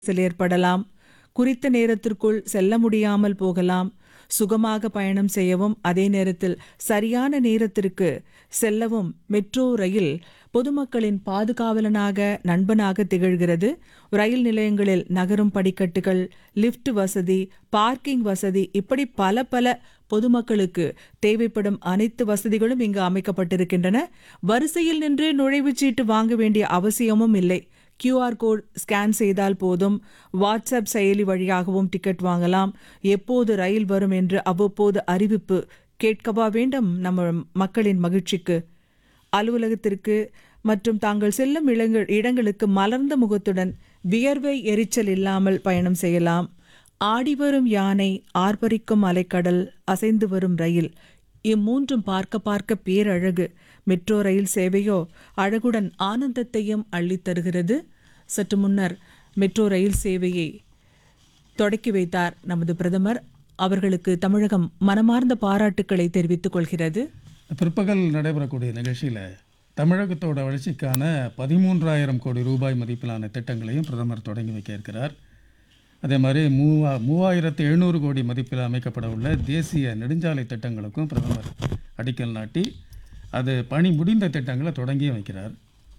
நெரிசல் ஏற்படலாம் குறித்த நேரத்திற்குள் செல்ல முடியாமல் போகலாம் சுகமாக பயணம் செய்யவும் அதே நேரத்தில் சரியான நேரத்திற்கு செல்லவும் மெட்ரோ ரயில் பொதுமக்களின் பாதுகாவலனாக நண்பனாக திகழ்கிறது ரயில் நிலையங்களில் நகரும் படிக்கட்டுகள் லிஃப்ட் வசதி பார்க்கிங் வசதி இப்படி பல பல பொதுமக்களுக்கு தேவைப்படும் அனைத்து வசதிகளும் இங்கு அமைக்கப்பட்டிருக்கின்றன வரிசையில் நின்று நுழைவுச்சீட்டு வாங்க வேண்டிய அவசியமும் இல்லை QR கோட் ஸ்கேன் செய்தால் போதும் வாட்ஸ்அப் செயலி வழியாகவும் டிக்கெட் வாங்கலாம் எப்போது ரயில் வரும் என்று அவ்வப்போது அறிவிப்பு கேட்கவா வேண்டும் நம்ம மக்களின் மகிழ்ச்சிக்கு அலுவலகத்திற்கு மற்றும் தாங்கள் செல்லும் இடங்கள் இடங்களுக்கு மலர்ந்த முகத்துடன் வியர்வை எரிச்சல் இல்லாமல் பயணம் செய்யலாம் ஆடிவரும் யானை ஆர்ப்பரிக்கும் அலைக்கடல் அசைந்து வரும் ரயில் இம்மூன்றும் பார்க்க பார்க்க பேரழகு மெட்ரோ ரயில் சேவையோ அழகுடன் ஆனந்தத்தையும் அள்ளித் தருகிறது சற்று முன்னர் மெட்ரோ ரயில் சேவையை தொடக்கி வைத்தார் நமது பிரதமர் அவர்களுக்கு தமிழகம் மனமார்ந்த பாராட்டுக்களை தெரிவித்துக் கொள்கிறது பிற்பகல் நடைபெறக்கூடிய நிகழ்ச்சியில் தமிழகத்தோட வளர்ச்சிக்கான பதிமூன்றாயிரம் கோடி ரூபாய் மதிப்பிலான திட்டங்களையும் பிரதமர் தொடங்கி வைக்க இருக்கிறார் அதே மாதிரி மூவா மூவாயிரத்து எழுநூறு கோடி மதிப்பில் அமைக்கப்பட உள்ள தேசிய நெடுஞ்சாலை திட்டங்களுக்கும் பிரதமர் அடிக்கல் நாட்டி அது பணி முடிந்த திட்டங்களை தொடங்கியும் வைக்கிறார்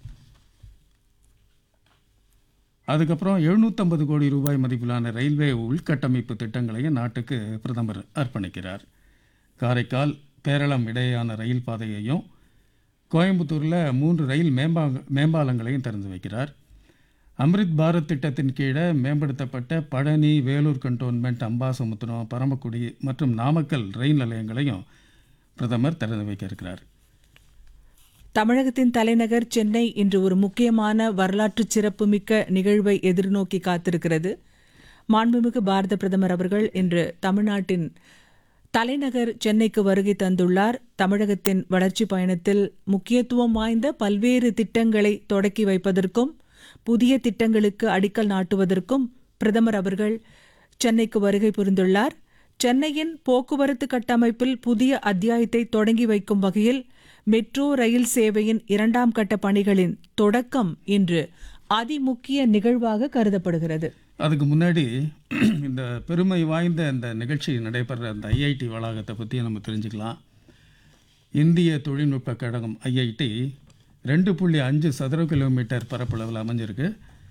அதுக்கப்புறம் எழுநூற்றம்பது கோடி ரூபாய் மதிப்பிலான ரயில்வே உள்கட்டமைப்பு திட்டங்களையும் நாட்டுக்கு பிரதமர் அர்ப்பணிக்கிறார் காரைக்கால் கேரளம் இடையேயான ரயில் பாதையையும் கோயம்புத்தூரில் மூன்று ரயில் மேம்பா மேம்பாலங்களையும் திறந்து வைக்கிறார் அம்ரித் பாரத் திட்டத்தின் கீழே மேம்படுத்தப்பட்ட பழனி வேலூர் கண்டோன்மெண்ட் அம்பாசமுத்திரம் பரமக்குடி மற்றும் நாமக்கல் ரயில் நிலையங்களையும் பிரதமர் திறந்து வைக்க இருக்கிறார் தமிழகத்தின் தலைநகர் சென்னை இன்று ஒரு முக்கியமான வரலாற்று சிறப்புமிக்க நிகழ்வை எதிர்நோக்கி காத்திருக்கிறது மாண்புமிகு பாரத பிரதமர் அவர்கள் இன்று தமிழ்நாட்டின் தலைநகர் சென்னைக்கு வருகை தந்துள்ளார் தமிழகத்தின் வளர்ச்சி பயணத்தில் முக்கியத்துவம் வாய்ந்த பல்வேறு திட்டங்களை தொடக்கி வைப்பதற்கும் புதிய திட்டங்களுக்கு அடிக்கல் நாட்டுவதற்கும் பிரதமர் அவர்கள் சென்னைக்கு வருகை புரிந்துள்ளார் சென்னையின் போக்குவரத்து கட்டமைப்பில் புதிய அத்தியாயத்தை தொடங்கி வைக்கும் வகையில் மெட்ரோ ரயில் சேவையின் இரண்டாம் கட்ட பணிகளின் தொடக்கம் இன்று அதிமுக்கிய நிகழ்வாக கருதப்படுகிறது அதுக்கு முன்னாடி இந்த பெருமை வாய்ந்த இந்த நிகழ்ச்சி நடைபெற அந்த ஐஐடி வளாகத்தை பற்றி நம்ம தெரிஞ்சுக்கலாம் இந்திய தொழில்நுட்ப கழகம் ஐஐடி ரெண்டு புள்ளி அஞ்சு சதுர கிலோமீட்டர் பரப்பளவில் அமைஞ்சிருக்கு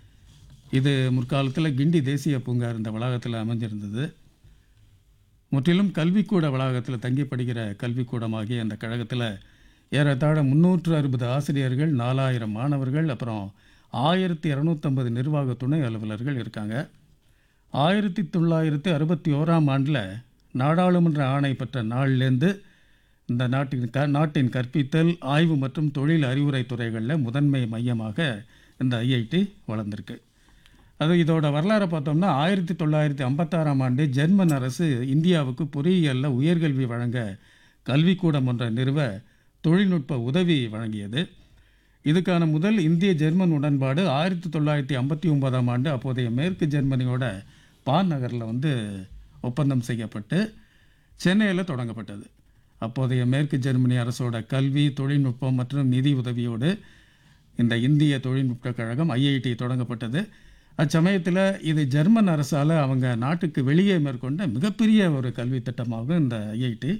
இது முற்காலத்தில் கிண்டி தேசிய பூங்கா இருந்த வளாகத்தில் அமைஞ்சிருந்தது முற்றிலும் கல்விக்கூட வளாகத்தில் தங்கி படிக்கிற கல்விக்கூடமாகிய அந்த கழகத்தில் ஏறத்தாழ முந்நூற்று அறுபது ஆசிரியர்கள் நாலாயிரம் மாணவர்கள் அப்புறம் ஆயிரத்தி இரநூத்தம்பது நிர்வாக துணை அலுவலர்கள் இருக்காங்க ஆயிரத்தி தொள்ளாயிரத்தி அறுபத்தி ஓராம் ஆண்டில் நாடாளுமன்ற ஆணை பெற்ற நாள்லேருந்து இந்த நாட்டின் க நாட்டின் கற்பித்தல் ஆய்வு மற்றும் தொழில் அறிவுரை துறைகளில் முதன்மை மையமாக இந்த ஐஐடி வளர்ந்திருக்கு அது இதோட வரலாறை பார்த்தோம்னா ஆயிரத்தி தொள்ளாயிரத்தி ஐம்பத்தாறாம் ஆண்டு ஜெர்மன் அரசு இந்தியாவுக்கு பொறியியலில் உயர்கல்வி வழங்க கல்விக்கூடம் ஒன்றை நிறுவ தொழில்நுட்ப உதவி வழங்கியது இதுக்கான முதல் இந்திய ஜெர்மன் உடன்பாடு ஆயிரத்தி தொள்ளாயிரத்தி ஐம்பத்தி ஒன்பதாம் ஆண்டு அப்போதைய மேற்கு ஜெர்மனியோட பான் நகரில் வந்து ஒப்பந்தம் செய்யப்பட்டு சென்னையில் தொடங்கப்பட்டது அப்போதைய மேற்கு ஜெர்மனி அரசோட கல்வி தொழில்நுட்பம் மற்றும் நிதி உதவியோடு இந்த இந்திய தொழில்நுட்ப கழகம் ஐஐடி தொடங்கப்பட்டது அச்சமயத்தில் இது ஜெர்மன் அரசால் அவங்க நாட்டுக்கு வெளியே மேற்கொண்ட மிகப்பெரிய ஒரு கல்வி திட்டமாகும் இந்த ஐஐடி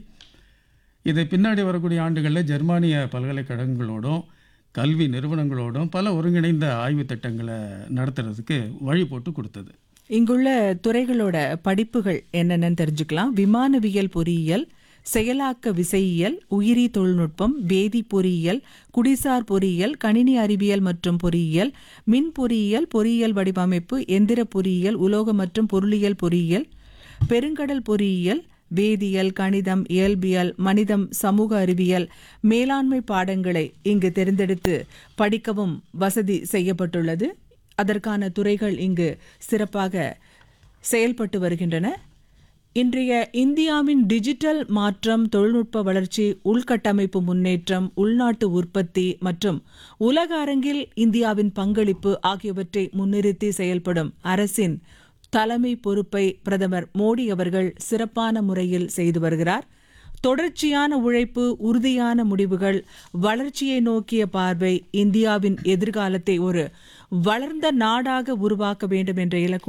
இது பின்னாடி வரக்கூடிய ஆண்டுகளில் ஜெர்மானிய பல்கலைக்கழகங்களோடும் கல்வி நிறுவனங்களோடும் பல ஒருங்கிணைந்த ஆய்வு திட்டங்களை நடத்துறதுக்கு வழி போட்டு கொடுத்தது இங்குள்ள துறைகளோட படிப்புகள் என்னென்னு தெரிஞ்சுக்கலாம் விமானவியல் பொறியியல் செயலாக்க விசையியல் உயிரி தொழில்நுட்பம் வேதி பொறியியல் குடிசார் பொறியியல் கணினி அறிவியல் மற்றும் பொறியியல் மின் பொறியியல் பொறியியல் வடிவமைப்பு எந்திர பொறியியல் உலோக மற்றும் பொருளியல் பொறியியல் பெருங்கடல் பொறியியல் வேதியியல் கணிதம் இயல்பியல் மனிதம் சமூக அறிவியல் மேலாண்மை பாடங்களை இங்கு தேர்ந்தெடுத்து படிக்கவும் வசதி செய்யப்பட்டுள்ளது அதற்கான துறைகள் இங்கு சிறப்பாக செயல்பட்டு வருகின்றன இன்றைய இந்தியாவின் டிஜிட்டல் மாற்றம் தொழில்நுட்ப வளர்ச்சி உள்கட்டமைப்பு முன்னேற்றம் உள்நாட்டு உற்பத்தி மற்றும் உலக அரங்கில் இந்தியாவின் பங்களிப்பு ஆகியவற்றை முன்னிறுத்தி செயல்படும் அரசின் தலைமை பொறுப்பை பிரதமர் மோடி அவர்கள் சிறப்பான முறையில் செய்து வருகிறார் தொடர்ச்சியான உழைப்பு உறுதியான முடிவுகள் வளர்ச்சியை நோக்கிய பார்வை இந்தியாவின் எதிர்காலத்தை ஒரு வளர்ந்த நாடாக உருவாக்க வேண்டும் என்ற இலக்கு